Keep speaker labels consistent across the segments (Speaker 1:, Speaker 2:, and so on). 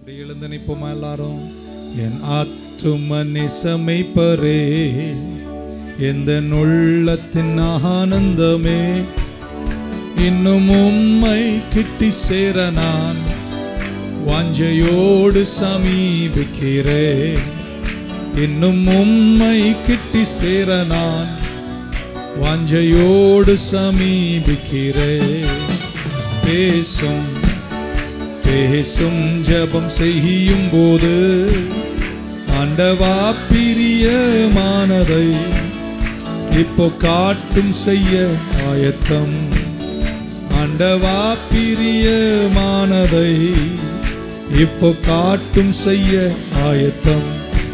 Speaker 1: அப்படி எழுந்து நிற்போமா எல்லாரும் என் ஆத்தும நிசமைப்பரே எந்த உள்ளத்தின் ஆனந்தமே இன்னும் உம்மை கிட்டி சேர நான் வாஞ்சையோடு சமீபிக்கிறேன் இன்னும் உம்மை கிட்டி சேர நான் வாஞ்சையோடு சமீபிக்கிறேன் பேசும் பேசும் ஜெபம் செய்யும் போது ஆண்டவா பிரியமானதை இப்போ காட்டும் செய்ய ஆயத்தம் ஆண்டவா பிரியமானதை இப்போ காட்டும் செய்ய ஆயத்தம்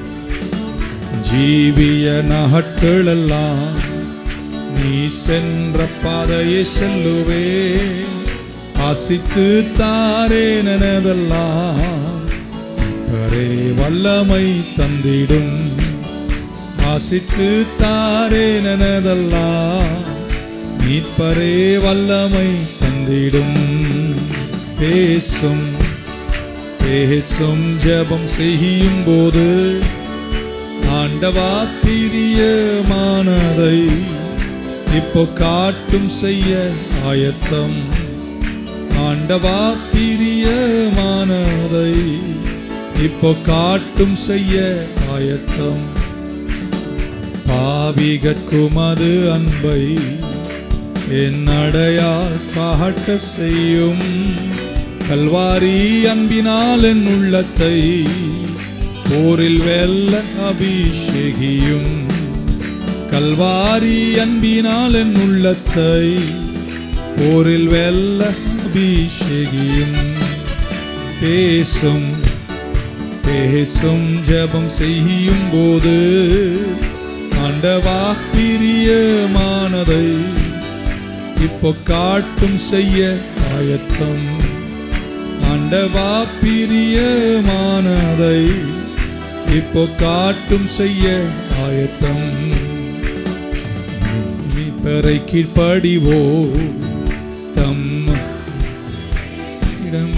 Speaker 1: ஜீவிய நாட்களெல்லாம் நீ சென்ற பாதையை செல்லுவே ஆசித்து தாரே நனதெல்லாம் கரே வல்லமை தந்திடும் ஆசித்து தாரே நனதெல்லாம் மீட்பரே வல்லமை தந்திடும் பேசும் பேசும் ஜெபம் செய்யும் போது ஆண்டவா பிரியமானதை இப்போ காட்டும் செய்ய ஆயத்தம் ஆண்டவா பிரியமானதை இப்போ காட்டும் செய்ய ஆயத்தம் பாவிகற்கும் அது அன்பை என் அடையால் காட்ட செய்யும் கல்வாரி அன்பினால் என் உள்ளத்தை போரில் வெல்ல அபிஷேகியும் கல்வாரி அன்பினால் என் உள்ளத்தை போரில் வெல்ல அபிஷேகியும் பேசும் பேசும் ஜெபம் செய்யும் போது ஆண்டவா பிரியமானதை இப்போ காட்டும் செய்ய ஆயத்தம் ஆண்டவா பிரியமானதை இப்போ காட்டும் செய்ய ஆயத்தம் மீட்பரை கீழ்ப்படிவோ தம் இடம்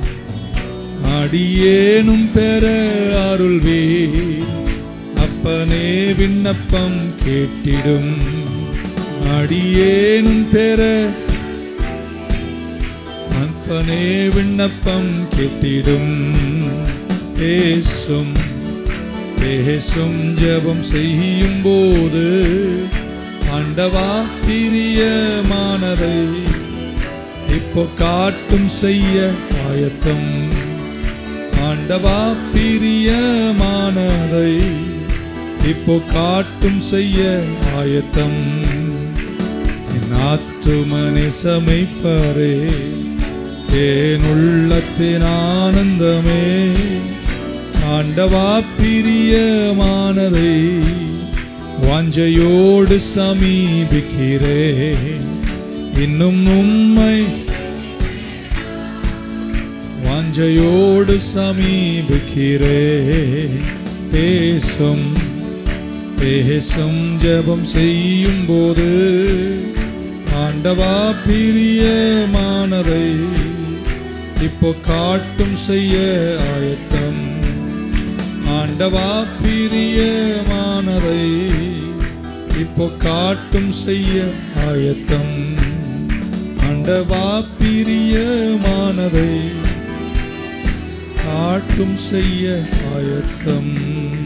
Speaker 1: அடியேனும் பெற அருள்வே அப்பனே விண்ணப்பம் கேட்டிடும் அடியேனும் பெற அப்பனே விண்ணப்பம் கேட்டிடும் பேசும் பேசும் ஜெபம் செய்யும் போது ஆண்டவா பிரியமானதை இப்போ காட்டும் செய்ய ஆயத்தம் ஆண்டவா பிரியமானதை இப்போ காட்டும் செய்ய ஆயத்தம் என் ஆத்துமனை சமைப்பரே என் உள்ளத்தின் ஆனந்தமே ஆண்டவா பிரியமானதை வாஞ்சையோடு சமீபிக்கிறேன் இன்னும் உம்மை வாஞ்சையோடு சமீபிக்கிறேன் பேசும் பேசும் ஜெபம் செய்யும் போது ஆண்டவா பிரியமானதை இப்போ காட்டும் செய்ய ஆயத்தம் ஆண்டவா பிரியமானதை இப்போ காட்டும் செய்ய ஆயத்தம் ஆண்டவா பிரியமானதை காட்டும் செய்ய ஆயத்தம்